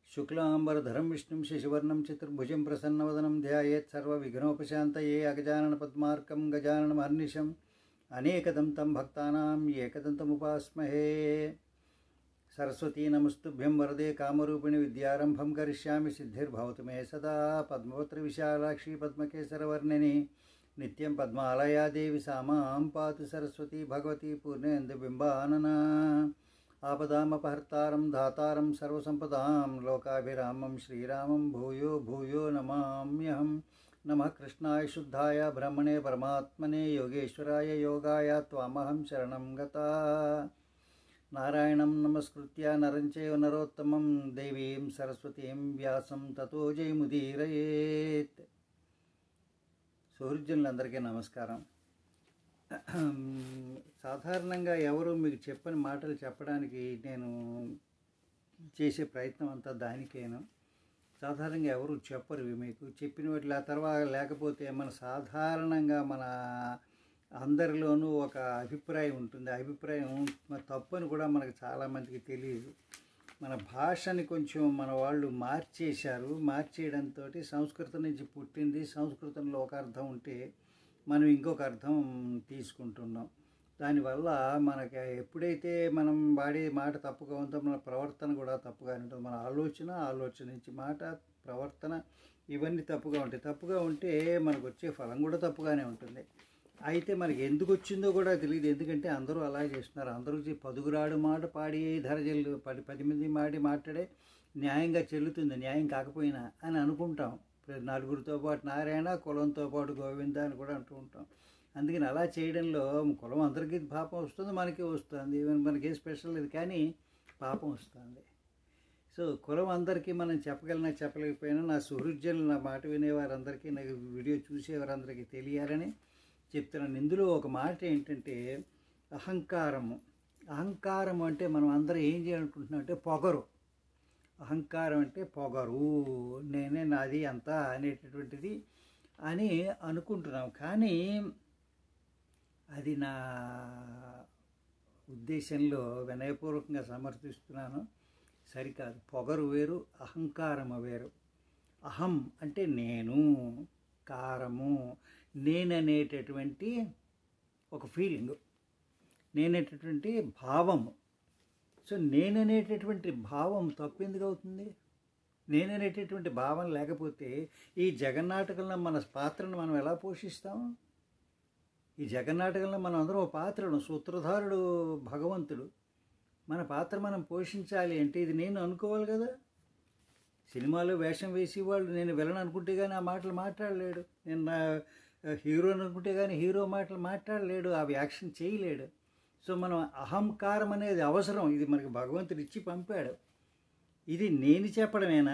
శుక్లాంబరధరం విష్ణుం శశివర్ణం చతుర్భుజం ప్రసన్నవదనం ధ్యాయేత్ సర్వవిఘ్నోపశాంతయే అగజాననపద్మార్కం గజాననమహర్నిశం అనేకదంతం భక్తానాం ఏకదంతముపాస్మహే సరస్వతీ నమస్తుభ్యం వరదే కామరూపిణి విద్యారంభం కరిష్యామి సిద్ధిర్భవతు మే సదా పద్మపత్ర విశాలాక్షి పద్మకేసరవర్ణిని నిత్యం పద్మాలయాదేవి సామాం పాతు సరస్వతి భగవతి పూర్ణేందుబింబానన ఆపదామపహర్తారం ధాతారం సర్వసంపదాం లోకాభిరామం శ్రీరామం భూయో భూయో నమామ్యహం నమ కృష్ణాయ శుద్ధాయ బ్రహ్మణే పరమాత్మనే యోగేశ్వరాయ యోగాయ త్వామహం శరణం గతా నారాయణం నమస్కృత్య నరం చైవ నరోత్తమం దేవీం సరస్వతీం వ్యాసం తతో జయముదీరయేత్ సుహృజనులందరికీ నమస్కారం సాధారణంగా ఎవరు మీకు చెప్పని మాటలు చెప్పడానికి నేను చేసే ప్రయత్నం అంతా దానికేను సాధారణంగా ఎవరు చెప్పరు ఇవి మీకు చెప్పిన వాటి ఆ తర్వాత లేకపోతే మన సాధారణంగా మన అందరిలోనూ ఒక అభిప్రాయం ఉంటుంది ఆ అభిప్రాయం మన తప్పని కూడా మనకు చాలామందికి తెలియదు మన భాషని కొంచెం మన వాళ్ళు మార్చేశారు మార్చేయడంతో సంస్కృతం నుంచి పుట్టింది సంస్కృతంలో ఒక అర్థం ఉంటే మనం ఇంకొక అర్థం తీసుకుంటున్నాం దానివల్ల మనకి ఎప్పుడైతే మనం వాడే మాట తప్పుగా ఉందో మన ప్రవర్తన కూడా తప్పుగా ఉంటుంది మన ఆలోచన ఆలోచన నుంచి మాట ప్రవర్తన ఇవన్నీ తప్పుగా ఉంటాయి తప్పుగా ఉంటే మనకు వచ్చే ఫలం కూడా తప్పుగానే ఉంటుంది అయితే మనకి ఎందుకు వచ్చిందో కూడా తెలియదు ఎందుకంటే అందరూ అలా చేస్తున్నారు అందరూ పదుగురాడు మాట పాడి ధర చెల్లు పది పది మంది మాడి మాట్లాడే న్యాయంగా చెల్లుతుంది న్యాయం కాకపోయినా అని అనుకుంటాం నలుగురితో పాటు నారాయణ కులంతో పాటు గోవింద అని కూడా అంటూ ఉంటాం అందుకని అలా చేయడంలో కులం అందరికీ పాపం వస్తుంది మనకి వస్తుంది మనకి స్పెషల్ లేదు కానీ పాపం వస్తుంది సో కులం అందరికీ మనం చెప్పగలనా చెప్పలేకపోయినా నా సుహృద్యులు నా మాట వినేవారందరికీ నాకు వీడియో చూసేవారందరికీ తెలియాలని చెప్తున్నాను ఇందులో ఒక మాట ఏంటంటే అహంకారము అహంకారం అంటే మనం అందరం ఏం చేయాలనుకుంటున్నాం అంటే పొగరు అహంకారం అంటే పొగరు నేనే నాది అంతా అనేటటువంటిది అని అనుకుంటున్నాం కానీ అది నా ఉద్దేశంలో వినయపూర్వకంగా సమర్థిస్తున్నాను సరికాదు పొగరు వేరు అహంకారము వేరు అహం అంటే నేను కారము నేననేటటువంటి ఒక ఫీలింగ్ నేనేటటువంటి భావము సో నేననేటటువంటి భావం తప్పెందుకు అవుతుంది నేననేటటువంటి భావం లేకపోతే ఈ జగన్నాటకంలో మన పాత్రను మనం ఎలా పోషిస్తాము ఈ జగన్నాటకంలో మనం అందరం ఒక పాత్రను సూత్రధారుడు భగవంతుడు మన పాత్ర మనం పోషించాలి అంటే ఇది నేను అనుకోవాలి కదా సినిమాలో వేషం వేసి వాళ్ళు నేను వెళ్ళను అనుకుంటే కానీ ఆ మాటలు మాట్లాడలేడు నేను నా హీరో అనుకుంటే కానీ హీరో మాటలు మాట్లాడలేడు అవి యాక్షన్ చేయలేడు సో మనం అహంకారం అనేది అవసరం ఇది మనకి భగవంతుడు ఇచ్చి పంపాడు ఇది నేను చెప్పడమేనా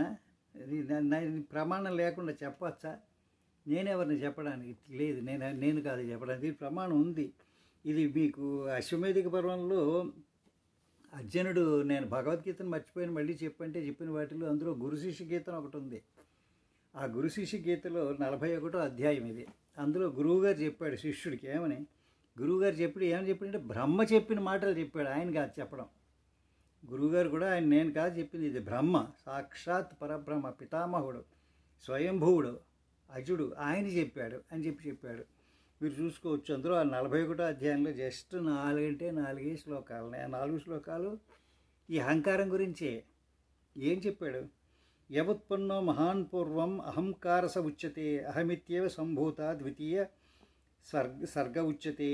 ప్రమాణం లేకుండా చెప్పచ్చా నేనెవరిని చెప్పడానికి లేదు నేను నేను కాదు చెప్పడానికి ప్రమాణం ఉంది ఇది మీకు అశ్వమేధిక పర్వంలో అర్జునుడు నేను భగవద్గీతను మర్చిపోయిన మళ్ళీ చెప్పంటే చెప్పిన వాటిలో అందులో గురు శిష్య గీతం ఒకటి ఉంది ఆ గురు శిష్య గీతలో నలభై ఒకటో అధ్యాయం ఇది అందులో గురువుగారు చెప్పాడు శిష్యుడికి ఏమని గురువుగారు చెప్పాడు ఏమని చెప్పాడంటే బ్రహ్మ చెప్పిన మాటలు చెప్పాడు ఆయన కాదు చెప్పడం గురువుగారు కూడా ఆయన నేను కాదు చెప్పింది ఇది బ్రహ్మ సాక్షాత్ పరబ్రహ్మ పితామహుడు స్వయంభువుడు అజుడు ఆయన చెప్పాడు అని చెప్పి చెప్పాడు మీరు చూసుకోవచ్చు అందులో ఆ నలభై ఒకటో అధ్యాయంలో జస్ట్ నాలుగంటే నాలుగే శ్లోకాలు నాలుగు శ్లోకాలు ఈ అహంకారం గురించే ఏం చెప్పాడు యవుత్పన్నో మహాన్ పూర్వం అహంకారస ఉచ్యతే అహమిత్యేవ సంభూత ద్వితీయ సర్గ సర్గ ఉచ్యతే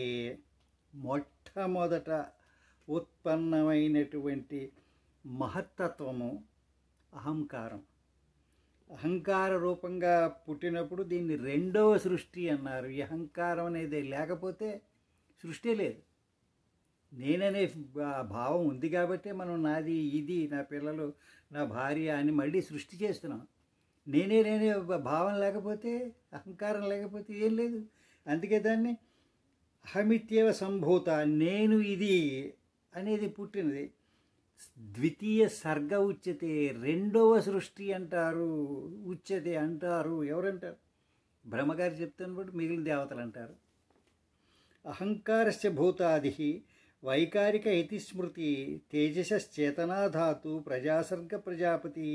మొట్టమొదట ఉత్పన్నమైనటువంటి మహత్తత్వము అహంకారం అహంకార రూపంగా పుట్టినప్పుడు దీన్ని రెండవ సృష్టి అన్నారు ఈ అహంకారం అనేది లేకపోతే సృష్టి లేదు నేననే భావం ఉంది కాబట్టి మనం నాది ఇది నా పిల్లలు నా భార్య అని మళ్ళీ సృష్టి చేస్తున్నాం నేనే నేనే భావం లేకపోతే అహంకారం లేకపోతే ఏం లేదు అందుకే దాన్ని అహమిత్యేవ సంభూత నేను ఇది అనేది పుట్టినది ద్వితీయ సర్గ ఉచ్యతే రెండవ సృష్టి అంటారు ఉచ్యతే అంటారు ఎవరంటారు బ్రహ్మగారు చెప్తున్నప్పుడు మిగిలిన దేవతలు అంటారు అహంకారస్య భూతాది వైకారిక ఇతిస్మృతి తేజశ్చేతనాధాతు ప్రజాసర్గ ప్రజాపతి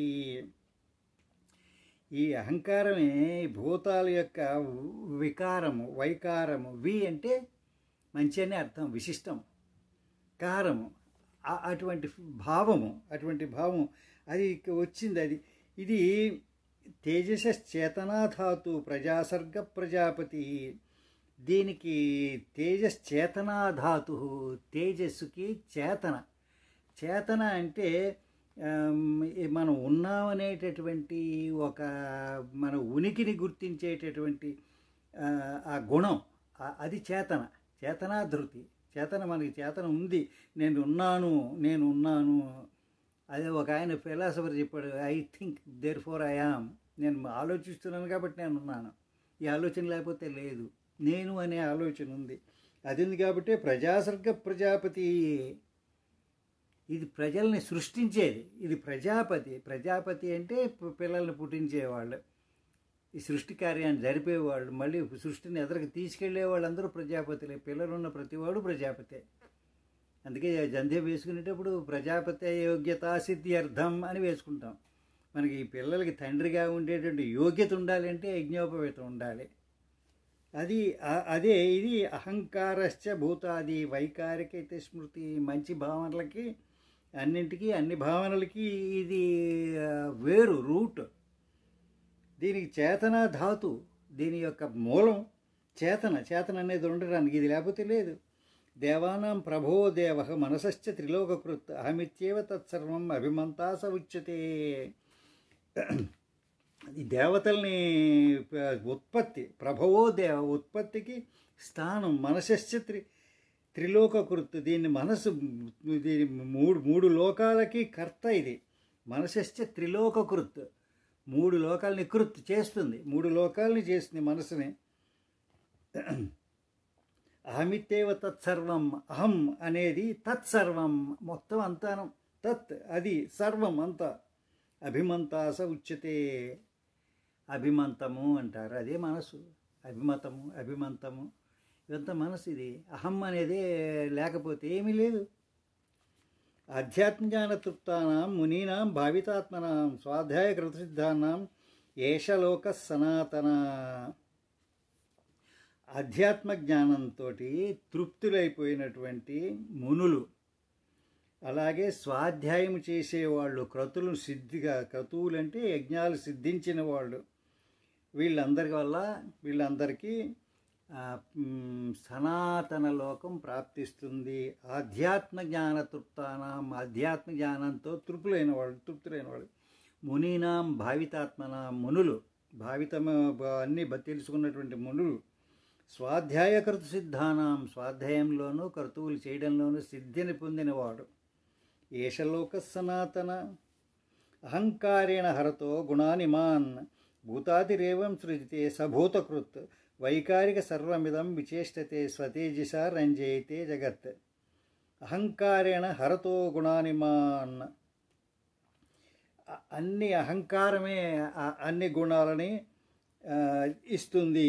ఈ అహంకారమే భూతాల యొక్క వికారము వైకారము వి అంటే మంచి అనే అర్థం విశిష్టం కారము ఆ- అటువంటి భావము అటువంటి భావం అది ఇక వచ్చింది అది ఇది తేజస చేతనాధాతు ప్రజాసర్గ ప్రజాపతి దీనికి తేజస్ చేతనాధాతు తేజస్సుకి చేతన చేతన అంటే ఆమ్, ఈ మనం ఉన్నామనేటటువంటి ఒక మన ఉనికిని గుర్తించేటటువంటి ఆ, ఆ గుణం ఆ- అది చేతన చేతనాధృతి చేతన మనకి చేతన ఉంది నేను ఉన్నాను నేను ఉన్నాను అదే ఒక ఆయన ఫిలాసఫర్ చెప్పాడు I think therefore I am నేను ఆలోచిస్తున్నాను కాబట్టి నేను ఉన్నాను ఈ ఆలోచన లేకపోతే లేదు నేను అనే ఆలోచన ఉంది అది ఉంది కాబట్టి ప్రజాసర్గ ప్రజాపతి ఇది ప్రజల్ని సృష్టించేది ఇది ప్రజాపతి ప్రజాపతి అంటే పి- పిల్లల్ని పుట్టించేవాళ్ళు ఈ సృష్టి కార్యాన్ని జరిపేవాళ్ళు మళ్ళీ సృష్టిని ఎదరికి తీసుకెళ్లే వాళ్ళందరూ ప్రజాపతులే పిల్లలు ఉన్న ప్రతివాడు ప్రజాపతే అందుకే జంధ్య వేసుకునేటప్పుడు ప్రజాపతి యోగ్యతా సిద్ధి అర్థం అని వేసుకుంటాం మనకి ఈ పిల్లలకి తండ్రిగా ఉండేటువంటి యోగ్యత ఉండాలి అంటే యజ్ఞోపవేత ఉండాలి అది ఆ- అదే ఇది అహంకారశ్చ భూతాది వైకారిక అయితే స్మృతి మంచి భావనలకి అన్నింటికి అన్ని భావనలకి ఇది ఆ, వేరు రూట్ దీనికి చేతన ధాతు దీని యొక్క మూలం చేతన చేతన అనేది ఉండడానికి ఇది లేకపోతే లేదు దేవానాం ప్రభో దేవ మనసశ్చ త్రిలోకకృత్ అహమిత్యేవ తత్సర్వం అభిమంతాస ఉచ్యతే ఈ దేవతల్ని ప- ఉత్పత్తి ప్రభవో దేవ ఉత్పత్తికి స్థానం మనసశ్చ త్రి త్రిలోకకృత్ దీన్ని మనసు దీని మూడు మూడు లోకాలకి కర్త ఇది మనసశ్చ త్రిలోకకృత్ మూడు లోకాలని కృత్ చేస్తుంది మూడు లోకాలని చేస్తుంది మనసుని అహమిత్తేవ తత్సర్వం అహం అనేది తత్సర్వం మొత్తం అంతానం తత్ అది సర్వం అంతా అభిమంతాస ఉచ్యతే అభిమంతము అంటారు అదే మనసు అభిమతము అభిమంతము ఇదంతా మనసు ఇది అహం అనేది లేకపోతే ఏమీ లేదు ఆధ్యాత్మజ్ఞాన తృప్తానాం మునీనాం భావితాత్మనాం స్వాధ్యాయ కృతసిద్ధానాం ఏషలోక సనాతన ఆధ్యాత్మ జ్ఞానంతో తృప్తులైపోయినటువంటి మునులు అలాగే స్వాధ్యాయం చేసేవాళ్ళు క్రతులు సిద్ధిగా క్రతువులు అంటే యజ్ఞాలు సిద్ధించిన వాళ్ళు వీళ్ళందరి వల్ల వీళ్ళందరికీ ఆ, మ్, సనాతన లోకం ప్రాప్తిస్తుంది ఆధ్యాత్మ జ్ఞాన తృప్తానాం ఆధ్యాత్మ జ్ఞానంతో తృప్తులైన వాళ్ళు తృప్తులైన వాళ్ళు మునీనాం భావితాత్మన మునులు భావితమ బ- అన్ని బ- తెలుసుకున్నటువంటి మునులు స్వాధ్యాయ కృత సిద్ధానాం స్వాధ్యాయంలోనూ కర్తువులు చేయడంలోనూ సిద్ధిని పొందినవాడు ఏషలోక సనాతన అహంకారేణ హరతో గుణానిమాన్ భూతాదిరేవం సృజితే సభూతకృత్ వైకారిక సర్వమిదం విచేష్టతే స్వతేజస రంజయతే జగత్ అహంకారేణ హరతో గుణానిమాన్ అ- అన్ని అహంకారమే ఆ- అన్ని గుణాలని ఆ, ఇస్తుంది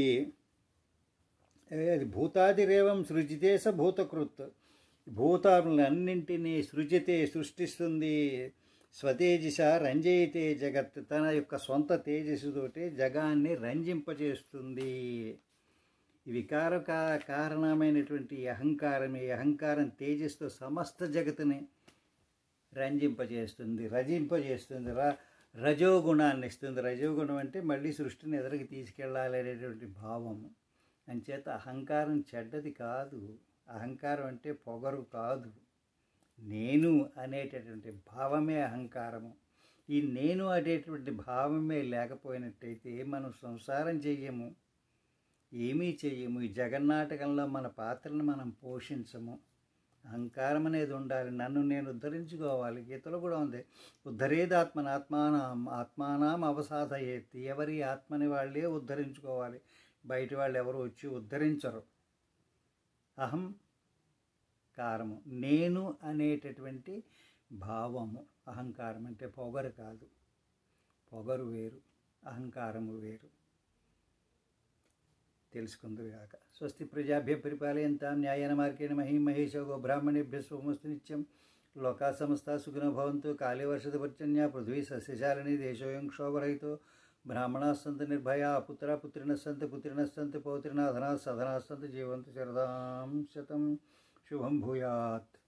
అది భూతాదిరేవం సృజితే స భూతకృత్ భూతాలన్నింటినీ సృజితే సృష్టిస్తుంది స్వతేజస రంజయితే జగత్ తన యొక్క సొంత తేజస్సుతోటి జగాన్ని రంజింపజేస్తుంది ఈ వికార కా- కారణమైనటువంటి ఈ అహంకారం ఈ అహంకారం తేజస్తో సమస్త జగత్తుని రంజింపజేస్తుంది రజింపజేస్తుంది ర రజోగుణాన్ని ఇస్తుంది రజోగుణం అంటే మళ్ళీ సృష్టిని ఎదురుకి తీసుకెళ్ళాలి అనేటువంటి భావము అంచేత అహంకారం చెడ్డది కాదు అహంకారం అంటే పొగరు కాదు నేను అనేటటువంటి భావమే అహంకారము ఈ నేను అనేటువంటి భావమే లేకపోయినట్టయితే మనం సంసారం చెయ్యము ఏమీ చెయ్యము ఈ జగన్నాటకంలో మన పాత్రను మనం పోషించము అహంకారం అనేది ఉండాలి నన్ను నేను ఉద్ధరించుకోవాలి గీతలో కూడా ఉంది ఉద్ధరేదాత్మన ఆత్మానం ఆత్మానం అవసాదయేత్ ఎవరి ఆత్మని వాళ్ళే ఉద్ధరించుకోవాలి బయట వాళ్ళు ఎవరు వచ్చి ఉద్ధరించరు అహం కారము నేను అనేటటువంటి భావము అహంకారం అంటే పొగరు కాదు పొగరు వేరు అహంకారము వేరు తెలుసుకుందుగాక స్వస్తి ప్రజాభ్య పరిపాలయంతాం న్యాయన మార్గేణ మహీం మహేశ గో బ్రాహ్మణేభ్య సోమస్తు నిత్యం లోకా సమస్త సుఖినో భవంతు కాళే వర్షద పర్జన్య పృథ్వీ సస్యశాలిని దేశోయం క్షోభరహితో బ్రాహ్మణాः सन्तु निर्भया पुत्रा पुत्रिणः सन्तु पुत्रिणः सन्तु पौत्रिणः धनाः सधनाः सन्तु जीवन्तु शरदां शतं शुभं भूयात्